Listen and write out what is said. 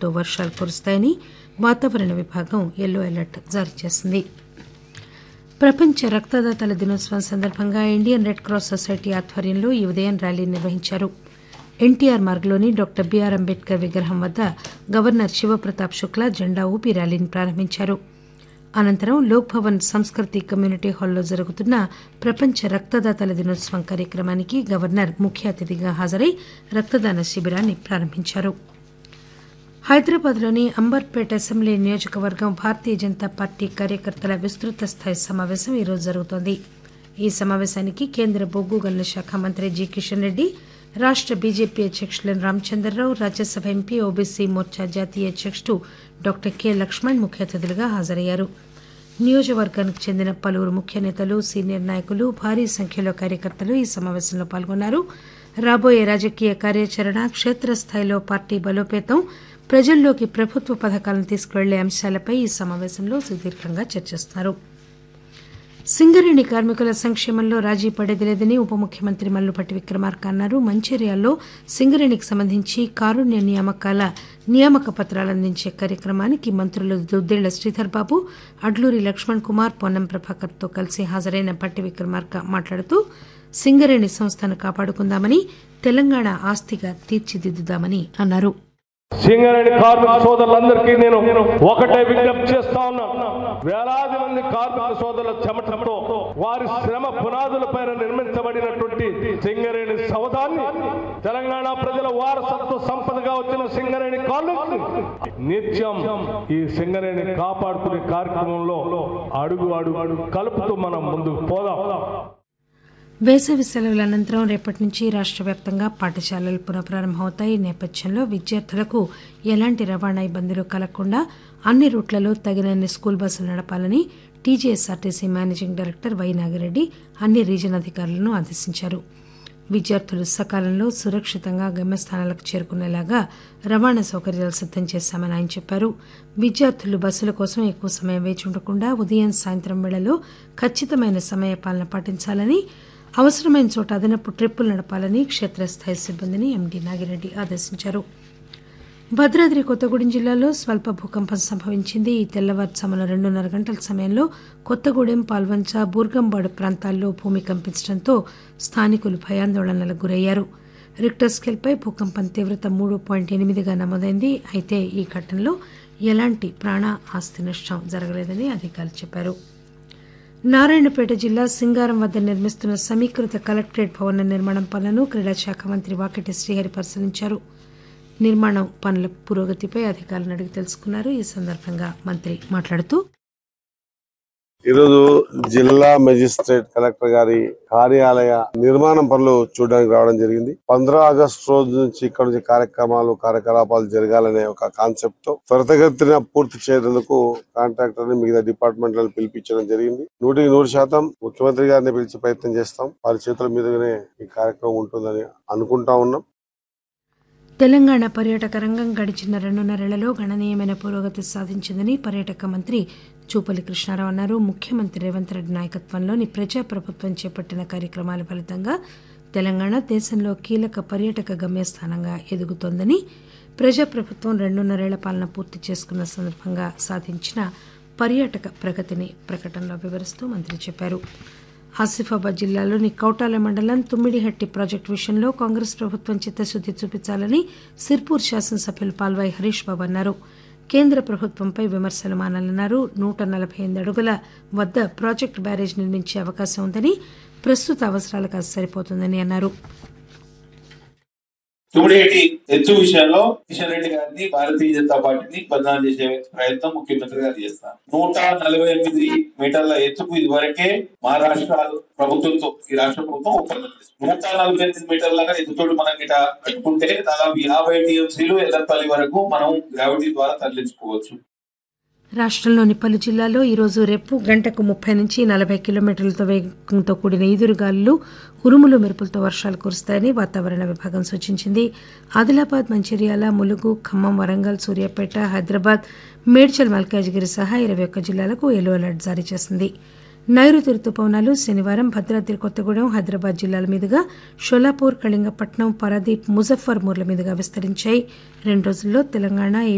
మెరుపులతో వర్షాలు కురుస్తాయని వాతావరణ విభాగం ఎల్లో అలర్ట్ జారీ చేసింది ప్రపంచ రక్తదాతల దినోత్సవం సందర్భంగా ఇండియన్ రెడ్ క్రాస్ సొసైటీ ఆధ్వర్యంలో ఈ ఉదయం ర్యాలీ నిర్వహించారు ఎన్టీఆర్ మార్గ్లోని డాక్టర్ బీఆర్ అంబేద్కర్ విగ్రహం వద్ద గవర్నర్ శివప్రతాప్ శుక్లా జెండా ఊపి ర్యాలీని ప్రారంభించారు అనంతరం లోక్ భవన్ సంస్కృతి కమ్యూనిటీ హాల్లో జరుగుతున్న ప్రపంచ రక్తదాతల దినోత్సవం కార్యక్రమానికి గవర్నర్ ముఖ్య అతిథిగా హాజరై రక్తదాన శిబిరాన్ని ప్రారంభించారు హైదరాబాద్లోని అంబర్పేట అసెంబ్లీ నియోజకవర్గం భారతీయ జనతా పార్టీ కార్యకర్తల విస్తృత స్థాయి సమావేశం ఈరోజు జరుగుతోంది ఈ సమావేశానికి కేంద్ర బొగ్గు గనుల శాఖ మంత్రి జి కిషన్ రెడ్డి రాష్ట బీజేపీ అధ్యకులు రామచంద్రరావు రాజ్యసభ ఎంపీ ఓబీసీ మోర్చా జాతీయ అధ్యకుడు డాక్టర్ కె లక్ష్మణ్ ముఖ్య అతిథులుగా హాజరయ్యారు నియోజకవర్గానికి చెందిన పలువురు ముఖ్య నేతలు సీనియర్ నాయకులు భారీ సంఖ్యలో కార్యకర్తలు ఈ సమావేశంలో పాల్గొన్నారు రాబోయే రాజకీయ కార్యాచరణ క్షేత్రస్థాయిలో పార్టీ బలోపేతం ప్రజల్లోకి ప్రభుత్వ పథకాలను తీసుకువెళ్లే అంశాలపై ఈ సమావేశంలో సుదీర్ఘంగా చర్చిస్తున్నారు సింగరేణి కార్మికుల సంక్షేమంలో రాజీ పడేది లేదని ఉప ముఖ్యమంత్రి మల్లుపట్టి విక్రమార్క అన్నారు మంచిర్యాలలో సింగరేణికి సంబంధించి కారుణ్య నియామకాల నియామక పత్రాలు అందించే కార్యక్రమానికి మంత్రులు దుద్దేళ్ల శ్రీధర్ బాబు అడ్లూరి లక్ష్మణ్ కుమార్ పొన్నం ప్రభాకర్ తో కలిసి హాజరైన పట్టి విక్రమార్క మాట్లాడుతూ సింగరేణి సంస్థను కాపాడుకుందామని తెలంగాణ ఆస్తిగా తీర్చిదిద్దుదామని అన్నారు సింగరేణి కార్మిక సోదరులందరికీ నేను ఒకటే విజ్ఞప్తి చేస్తా ఉన్నాను వేలాది మంది కార్మిక సోదరుల చెమటంతో వారి శ్రమ పునాదుల పైన నిర్మించబడినటువంటి సింగరేణి సౌధాన్ని తెలంగాణ ప్రజల వారసత్వ సంపదగా వచ్చిన సింగరేణి కాలేజ్ నిత్యం ఈ సింగరేణి కాపాడుకునే కార్యక్రమంలో అడుగు అడుగు కలుపుతూ మనం ముందుకు పోదాం వేసవి సెలవుల అనంతరం రేపటి నుంచి రాష్ట్ర వ్యాప్తంగా పాఠశాలలు పునఃప్రారంభమవుతాయి ఈ నేపథ్యంలో విద్యార్థులకు ఎలాంటి రవాణా ఇబ్బందులు కలగకుండా అన్ని రూట్లలో తగినన్ని స్కూల్ బస్సులు నడపాలని TGSRTC managing director Y Nagi Reddy అన్ని రీజన్ అధికారులను ఆదేశించారు విద్యార్థులు సకాలంలో సురక్షితంగా గమ్యస్థానాలకు చేరుకునేలాగా రవాణా సౌకర్యాలు సిద్దం చేశామని ఆయన చెప్పారు విద్యార్థులు బస్సుల కోసం ఎక్కువ సమయం వేచి ఉండకుండా ఉదయం సాయంత్రం వేళలో ఖచ్చితమైన సమయ పాలన పాటించాలని అవసరమైన చోట అదనపు ట్రిప్పులు నడపాలని క్షేత్రస్థాయి సిబ్బందిని ఎండీ నాగిరెడ్డి ఆదేశించారు భద్రాద్రి కొత్తగూడెం జిల్లాలో స్వల్ప భూకంపం సంభవించింది ఈ తెల్లవారుజామున రెండున్నర గంటల సమయంలో కొత్తగూడెం పాల్వంచ బూర్గంబాడు ప్రాంతాల్లో భూమి కంపించడంతో స్థానికులు భయాందోళనలకు గురయ్యారు రిక్టర్ స్కేల్పై భూకంపం తీవ్రత మూడు పాయింట్ ఎనిమిదిగా నమోదైంది అయితే ఈ ఘటనలో ఎలాంటి ప్రాణ ఆస్తి నష్టం జరగలేదని అధికారులు చెప్పారు నారాయణపేట జిల్లా సింగారం వద్ద నిర్మిస్తున్న సమీకృత కలెక్టరేట్ భవన నిర్మాణం పనులను క్రీడా శాఖ మంత్రి వాకటి శ్రీహరి పరిశీలించారు నిర్మాణం పనుల పురోగతిపై అధికారులను అడిగి తెలుసుకున్నారు ఈ సందర్భంగా మంత్రి మాట్లాడుతూ ఈరోజు జిల్లా మెజిస్ట్రేట్ కలెక్టర్ గారి కార్యాలయ నిర్మాణం పనులు చూడడానికి రావడం జరిగింది పంద్రా ఆగస్టు రోజు నుంచి ఇక్కడ నుంచి కార్యక్రమాలు కార్యకలాపాలు జరగాలనే ఒక కాన్సెప్ట్ తో త్వరితగతిన పూర్తి చేయడానికి కాంట్రాక్టర్ ని మిగతా డిపార్ట్మెంట్లను పిలిపించడం జరిగింది నూటికి నూరు శాతం ముఖ్యమంత్రి గారిని పిలిచి ప్రయత్నం చేస్తాం వారి చేతుల మీదుగానే ఈ కార్యక్రమం ఉంటుందని అనుకుంటా ఉన్నాం తెలంగాణ పర్యాటక రంగం గడిచిన రెండున్నరేళ్లలో గణనీయమైన పురోగతి సాధించిందని పర్యాటక మంత్రి చూపల్లి కృష్ణారావు అన్నారు ముఖ్యమంత్రి రేవంత్ రెడ్డి నాయకత్వంలోని ప్రజాప్రభుత్వం చేపట్టిన కార్యక్రమాల ఫలితంగా తెలంగాణ దేశంలో కీలక పర్యాటక గమ్యస్థానంగా ఎదుగుతోందని ప్రజాప్రభుత్వం రెండున్నరేళ్ల పాలన పూర్తి చేసుకున్న సందర్భంగా సాధించిన పర్యాటక ప్రగతిని ప్రకటనలో వివరిస్తూ మంత్రి చెప్పారు ఆసిఫాబాద్ జిల్లాలోని కౌటాల మండలం తుమ్మిడిహట్టి ప్రాజెక్టు విషయంలో కాంగ్రెస్ ప్రభుత్వం చిత్తశుద్ది చూపించాలని సిర్పూర్ శాసనసభ్యులు పాల్వాయి హరీష్ బాబు అన్నారు కేంద్ర ప్రభుత్వంపై విమర్శలు మానాలన్నారు నూట నలభై ఎనిమిది అడుగుల వద్ద ప్రాజెక్టు బ్యారేజ్ నిర్మించే అవకాశం ఉందని ప్రస్తుత అవసరాలకు అది సరిపోతుందని అన్నారు తుమ్మిడిగడ్డి ఎత్తు విషయంలో కిషన్ రెడ్డి గారిని భారతీయ జనతా పార్టీని బదనాం చేసే ప్రయత్నం ముఖ్యమంత్రి గారు చేస్తారు నూట నలభై ఎనిమిది మీటర్ల ఎత్తుకు ఇదివరకే మహారాష్ట్ర ప్రభుత్వంతో ఈ రాష్ట్ర ప్రభుత్వం ఒప్పందం చేసింది నూట నలభై ఎనిమిది మీటర్ల ఎత్తుతోటి మనం ఇట కట్టుకుంటే దాదాపు యాభై టీఎంసీలు ఎల్లపల్లి వరకు మనం గ్రావిటీ ద్వారా తరలించుకోవచ్చు రాష్ట్రంలోని పలు జిల్లాల్లో ఈరోజు రేపు గంటకు ముప్పై నుంచి నలభై కిలోమీటర్లతో వేగంతో కూడిన ఈదురుగాలులు ఉరుములు మెరుపులతో వర్షాలు కురుస్తాయని వాతావరణ విభాగం సూచించింది ఆదిలాబాద్ మంచిర్యాల ములుగు ఖమ్మం వరంగల్ సూర్యాపేట హైదరాబాద్ మేడ్చల్ మల్కాజ్గిరి సహా ఇరవై ఒక్క జిల్లాలకు ఎల్లో అలర్ట్ జారీ చేసింది నైరుతి రుతుపవనాలు శనివారం భద్రాద్రి కొత్తగూడెం హైదరాబాద్ జిల్లాల మీదుగా షోలాపూర్ కళింగపట్నం పారాదీప్ ముజఫర్మూర్ల మీదుగా విస్తరించాయి రెండు రోజుల్లో తెలంగాణ